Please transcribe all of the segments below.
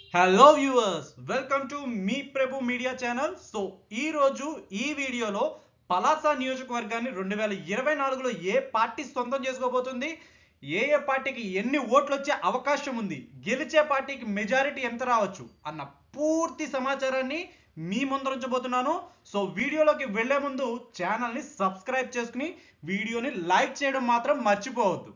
hello viewers welcome to మీ Prabhu media channel so ఈ రోజు ఈ వీడియోలో పలాస నియోజకవర్గాన్ని రెండు వేల ఇరవై నాలుగులో ఏ పార్టీ సొంతం చేసుకోబోతుంది ఏ ఏ పార్టీకి ఎన్ని ఓట్లు వచ్చే అవకాశం ఉంది గెలిచే పార్టీకి మెజారిటీ ఎంత రావచ్చు అన్న పూర్తి సమాచారాన్ని మీ ముందు ఉంచబోతున్నాను సో వీడియోలోకి వెళ్లే ముందు ఛానల్ని సబ్స్క్రైబ్ చేసుకుని వీడియోని లైక్ చేయడం మాత్రం మర్చిపోవద్దు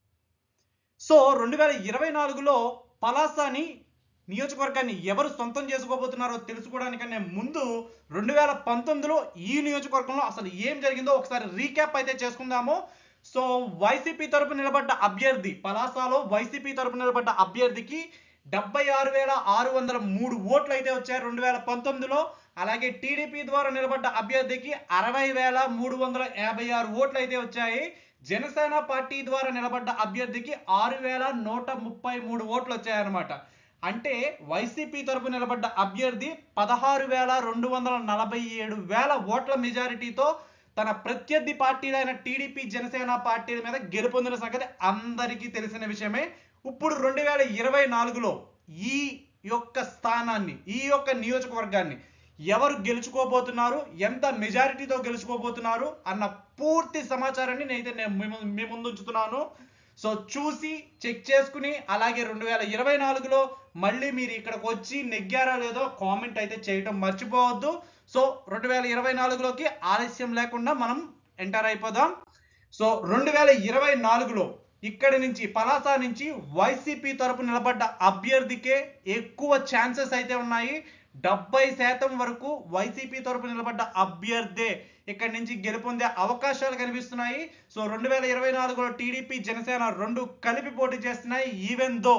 సో రెండు వేల ఇరవై నాలుగులో పలాసాని నియోజకవర్గాన్ని ఎవరు సొంతం చేసుకోబోతున్నారో తెలుసుకోవడానికనే ముందు రెండు వేల పంతొమ్మిదిలో ఈ నియోజకవర్గంలో అసలు ఏం జరిగిందో ఒకసారి రీక్యాప్ అయితే చేసుకుందాము సో వైసీపీ తరపు నిలబడ్డ అభ్యర్థి పలాసాలో వైసీపీ తరపు నిలబడ్డ అభ్యర్థికి డెబ్బై ఆరు వేల ఆరు వందల మూడు ఓట్లు అయితే వచ్చాయి రెండు వేల పంతొమ్మిదిలో అలాగే టీడీపీ ద్వారా నిలబడ్డ అభ్యర్థికి అరవై వేల మూడు వందల యాభై ఆరు ఓట్లు అయితే వచ్చాయి జనసేన పార్టీ ద్వారా నిలబడ్డ అభ్యర్థికి ఆరు వేల నూట ముప్పై మూడు ఓట్లు వచ్చాయన్నమాట అంటే వైసీపీ తరపు నిలబడ్డ అభ్యర్థి పదహారు వేల రెండు వందల నలభై ఏడు వేల ఓట్ల మెజారిటీతో తన ప్రత్యర్థి పార్టీలైన టీడీపీ జనసేన పార్టీల మీద గెలుపొందిన సంగతి అందరికీ తెలిసిన విషయమే ఇప్పుడు రెండు వేల ఇరవై నాలుగులో ఈ యొక్క స్థానాన్ని ఈ యొక్క నియోజకవర్గాన్ని ఎవరు గెలుచుకోబోతున్నారు ఎంత మెజారిటీతో గెలుచుకోబోతున్నారు అన్న పూర్తి సమాచారాన్ని నేనైతే నేను మీ ముందు- మీ ముందు ఉంచుతున్నాను సో చూసి చెక్ చేసుకుని అలాగే రెండు వేల ఇరవై నాలుగులో మళ్ళీ మీరు ఇక్కడికి వచ్చి నెగ్గారా లేదో కామెంట్ అయితే చేయటం మర్చిపోవద్దు సో రెండు వేల ఇరవై నాలుగులోకి ఆలస్యం లేకుండా మనం ఎంటర్ అయిపోదాం సో రెండు వేల ఇరవై నాలుగులో ఇక్కడి నుంచి పలాస నుంచి వైసీపీ తరపు నిలబడ్డ అభ్యర్థికే ఎక్కువ ఛాన్సెస్ అయితే ఉన్నాయి డెబ్బై శాతం వరకు వైసీపీ తరపు నిలబడ్డ అభ్యర్థే ఇక్కడి నుంచి గెలుపొందే అవకాశాలు కనిపిస్తున్నాయి సో రెండు వేల ఇరవై నాలుగులో టీడీపీ జనసేన రెండు కలిపి పోటీ చేస్తున్నాయి ఈవెన్ దో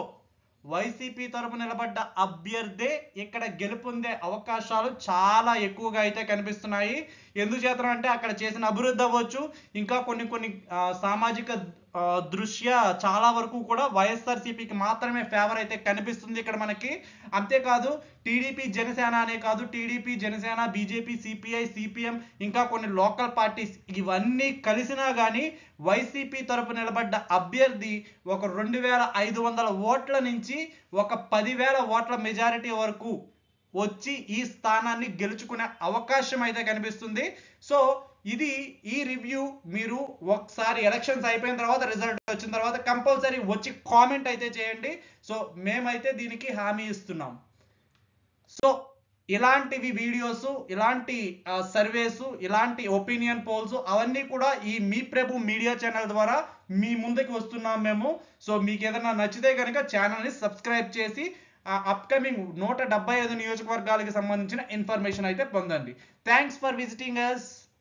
వైసీపీ తరపు నిలబడ్డ అభ్యర్థే ఇక్కడ గెలుపొందే అవకాశాలు చాలా ఎక్కువగా అయితే కనిపిస్తున్నాయి ఎందుచేత అంటే అక్కడ చేసిన అభివృద్ధి అవ్వచ్చు ఇంకా కొన్ని కొన్ని ఆ, సామాజిక ఆ, దృష్ట్యా చాలా వరకు కూడా వైఎస్ఆర్సీపీకి మాత్రమే ఫేవర్ అయితే కనిపిస్తుంది ఇక్కడ మనకి అంతేకాదు టీడీపీ జనసేన అనే కాదు TDP Janasena BJP CPI CPM ఇంకా కొన్ని లోకల్ పార్టీస్ ఇవన్నీ కలిసినా కానీ వైసీపీ తరపు నిలబడ్డ అభ్యర్థి ఒక రెండు వేల ఐదు వందల ఓట్ల నుంచి ఒక పదివేల ఓట్ల మెజారిటీ వరకు వచ్చి ఈ స్థానాన్ని గెలుచుకునే అవకాశం అయితే కనిపిస్తుంది సో ఇది ఈ రివ్యూ మీరు ఒకసారి ఎలక్షన్స్ అయిపోయిన తర్వాత రిజల్ట్ వచ్చిన తర్వాత కంపల్సరీ వచ్చి కామెంట్ అయితే చేయండి సో మేమైతే దీనికి హామీ ఇస్తున్నాం సో ఇలాంటివి వీడియోస్ ఇలాంటి సర్వేస్ ఇలాంటి ఒపీనియన్ పోల్స్ అవన్నీ కూడా ఈ మీ ప్రభు మీడియా ఛానల్ ద్వారా మీ ముందుకు వస్తున్నాం మేము సో మీకు ఏదైనా నచ్చితే కనుక ఛానల్ని సబ్స్క్రైబ్ చేసి అప్కమింగ్ నూట డెబ్బై ఐదు నియోజకవర్గాలకు సంబంధించిన ఇన్ఫర్మేషన్ అయితే పొందండి థ్యాంక్స్ ఫర్ విజిటింగ్ అస్